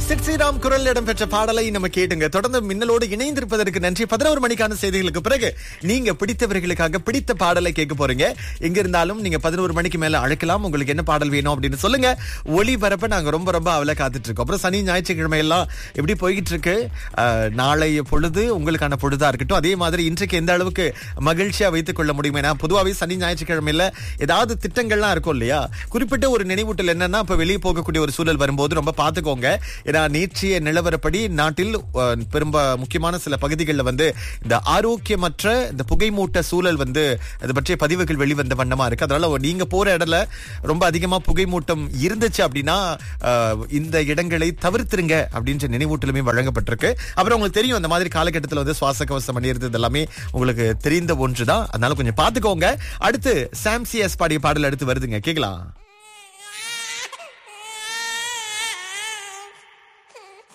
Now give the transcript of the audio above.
சிற்சிராம் குரல் இடம்பெற்ற பாடலை நம்ம கேட்டுங்க தொடர்ந்து மின்னலோடு இணைந்திருப்பதற்கு நன்றி பதினோரு மணிக்கான செய்திகளுக்கு பிறகு நீங்க பிடித்தவர்களுக்காக பிடித்த பாடலை கேட்க போறீங்க எங்க இருந்தாலும் நீங்க பதினோரு மணிக்கு மேல அழைக்கலாம் உங்களுக்கு என்ன பாடல் வேணும் அப்படின்னு சொல்லுங்க ஒளிபரப்ப நாங்க ரொம்ப ரொம்ப அவல காத்துட்டு இருக்கோம் அப்புறம் சனி ஞாயிற்றுக்கிழமை எல்லாம் எப்படி போய்கிட்டு இருக்கு அஹ், நாளைய பொழுது உங்களுக்கான பொழுதா இருக்கட்டும் அதே மாதிரி இன்றைக்கு எந்த அளவுக்கு மகிழ்ச்சியா வைத்துக் கொள்ள முடியும் ஏன்னா பொதுவாகவே சனி ஞாயிற்றுக்கிழமையில ஏதாவது திட்டங்கள்லாம் இருக்கும் இல்லையா குறிப்பிட்ட ஒரு நினைவூட்டல் என்னன்னா இப்ப வெளியே போகக்கூடிய ஒரு சூழல் வரும்போது ரொம்ப பாத்துக்கோங்க ஏன்னா நேற்றைய நிலவரப்படி நாட்டில் அஹ், பெரும்ப முக்கியமான சில பகுதிகளில் வந்து இந்த ஆரோக்கியமற்ற இந்த புகைமூட்ட சூழல் வந்து அது பற்றிய பதிவுகள் வெளிவந்த வண்ணமா இருக்கு அதனால நீங்க போற இடத்துல ரொம்ப அதிகமா புகைமூட்டம் இருந்துச்சு அப்படின்னா அஹ், இந்த இடங்களை தவிர்த்துருங்க அப்படின்ற நினைவூட்டலுமே வழங்கப்பட்டிருக்கு அப்புறம் உங்களுக்கு தெரியும் அந்த மாதிரி காலகட்டத்தில் வந்து சுவாச கவசம் அணியிறது இதெல்லாமே உங்களுக்கு தெரிந்த ஒன்றுதான் அதனால கொஞ்சம் பாத்துக்கோங்க அடுத்து சாம்சிஎஸ் பாடிய பாடல் அடுத்து வருதுங்க கேக்கலாம்